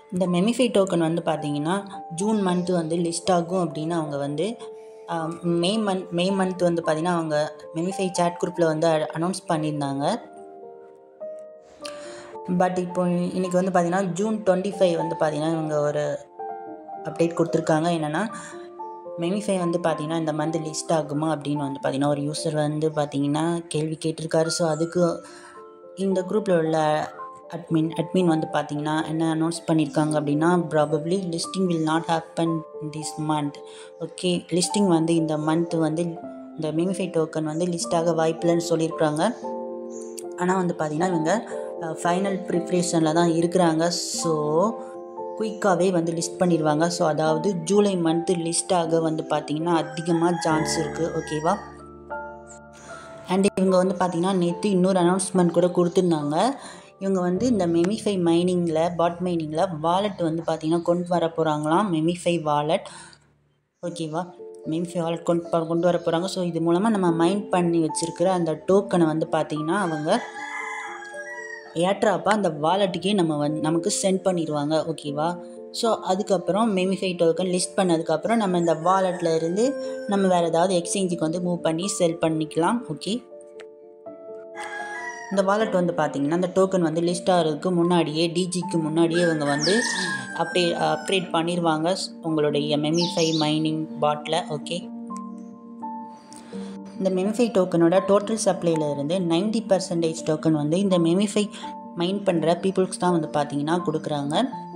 இந்த மெமிஃபை டோக்கன் வந்து பார்த்தீங்கன்னா ஜூன் மந்த்து வந்து லிஸ்ட் ஆகும் அப்படின்னு அவங்க வந்து ஆஹ், மே மந்த் மே மந்த் வந்து பார்த்தீங்கன்னா அவங்க மெமிஃபை சேட் குரூப்பில் வந்து அனௌன்ஸ் பண்ணியிருந்தாங்க பட் இப்போ இன்னைக்கு வந்து பார்த்தீங்கன்னா ஜூன் டுவெண்ட்டி ஃபைவ் வந்து பார்த்தீங்கன்னா இவங்க ஒரு அப்டேட் கொடுத்துருக்காங்க என்னென்னா மெமிஃபை வந்து பார்த்தீங்கன்னா இந்த மந்த் லிஸ்ட் ஆகுமா அப்படின்னு வந்து பார்த்தீங்கன்னா ஒரு யூசர் வந்து பார்த்தீங்கன்னா கேள்வி கேட்டிருக்காரு ஸோ அதுக்கு இந்த குரூப்பில் உள்ள அட்மின் அட்மின் வந்து பார்த்தீங்கன்னா என்ன அனௌன்ஸ் பண்ணியிருக்காங்க அப்படின்னா probably listing will not happen this month okay listing வந்து இந்த மந்த் வந்து இந்த மெமிஃபை டோக்கன் வந்து லிஸ்ட் ஆக வாய்ப்பில்லைன்னு சொல்லியிருக்காங்க ஆனால் வந்து பார்த்தீங்கன்னா இவங்க ஃபைனல் ப்ரிப்ரேஷனில் தான் இருக்கிறாங்க ஸோ குயிக்காகவே வந்து லிஸ்ட் பண்ணிடுவாங்க ஸோ அதாவது ஜூலை மந்த்து லிஸ்ட் ஆக வந்து பார்த்தீங்கன்னா அதிகமாக சான்ஸ் இருக்குது ஓகேவா அண்ட் இவங்க வந்து பார்த்தீங்கன்னா நேற்று இன்னொரு அனௌன்ஸ்மெண்ட் கூட கொடுத்துருந்தாங்க இவங்க வந்து இந்த மெமிஃபை மைனிங்கில் பாட் மைனிங்கில் வாலெட் வந்து பார்த்தீங்கன்னா கொண்டு வர போகிறாங்களாம் மெமிஃபை வாலெட் ஓகேவா மெமிஃபை வாலெட் கொண்டு ப- கொண்டு வர போகிறாங்க ஸோ இது மூலமாக நம்ம மைண்ட் பண்ணி வச்சுருக்கிற அந்த டோக்கனை வந்து பார்த்தீங்கன்னா அவங்க ஏட்ராப்பாக அந்த வாலெட்டுக்கே நம்ம வந்து நமக்கு சென்ட் பண்ணிடுவாங்க ஓகேவா ஸோ அதுக்கப்புறம் மெமிஃபை டோக்கன் லிஸ்ட் பண்ணதுக்கப்புறம் நம்ம இந்த வாலெட்டில் இருந்து நம்ம வேறு ஏதாவது எக்ஸ்சேஞ்சுக்கு வந்து மூவ் பண்ணி செல் பண்ணிக்கலாம் ஓகே இந்த வாலெட் வந்து பார்த்தீங்கன்னா இந்த டோக்கன் வந்து லிஸ்ட் ஆகிறதுக்கு முன்னாடியே டிஜிக்கு முன்னாடியே இவங்க வந்து அப்டே அப்கிரேட் பண்ணிடுவாங்க உங்களுடைய மெமிஃபை மைனிங் பாட்டில் ஓகே இந்த மெமிஃபை டோக்கனோட டோட்டல் சப்ளைல இருந்து 90% பர்சன்டேஜ் டோக்கன் வந்து இந்த மெமிஃபை மைன் பண்ணுற பீப்புள்ஸ் தான் வந்து பார்த்தீங்கன்னா கொடுக்குறாங்க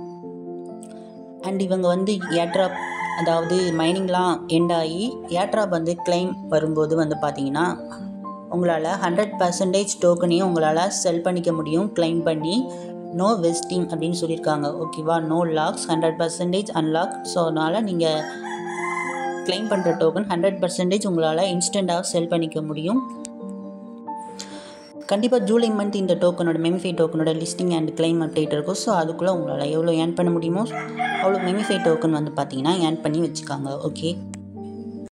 அண்ட் இவங்க வந்து ஏட்ராப் அதாவது மைனிங்லாம் எண்ட் ஆகி ஏட்ராப் வந்து கிளைம் வரும்போது வந்து பார்த்தீங்கன்னா உங்களால் ஹண்ட்ரட் பர்சன்டேஜ் டோக்கனையும் உங்களால் செல் பண்ணிக்க முடியும் கிளைம் பண்ணி நோ வெஸ்டிங் அப்படின்னு சொல்லியிருக்காங்க ஓகேவா no locks hundred percentage unlock so அதனால் நீங்கள் கிளைம் பண்ணுற டோக்கன் ஹண்ட்ரட் பர்சன்டேஜ் உங்களால் இன்ஸ்டண்ட்டாக செல் பண்ணிக்க முடியும் கண்டிப்பாக ஜூலை மந்த் இந்த டோக்கனோட மெமிஃபை டோக்கனோட லிஸ்டிங் அண்ட் கிளைம் அப்டேட் இருக்கும் ஸோ அதுக்குள்ளே உங்களால் எவ்வளோ ஏர்ன் பண்ண முடியுமோ அவ்வளோ மெமிஃபை டோக்கன் வந்து பார்த்தீங்கன்னா ஏர்ன் பண்ணி வச்சுக்காங்க ஓகே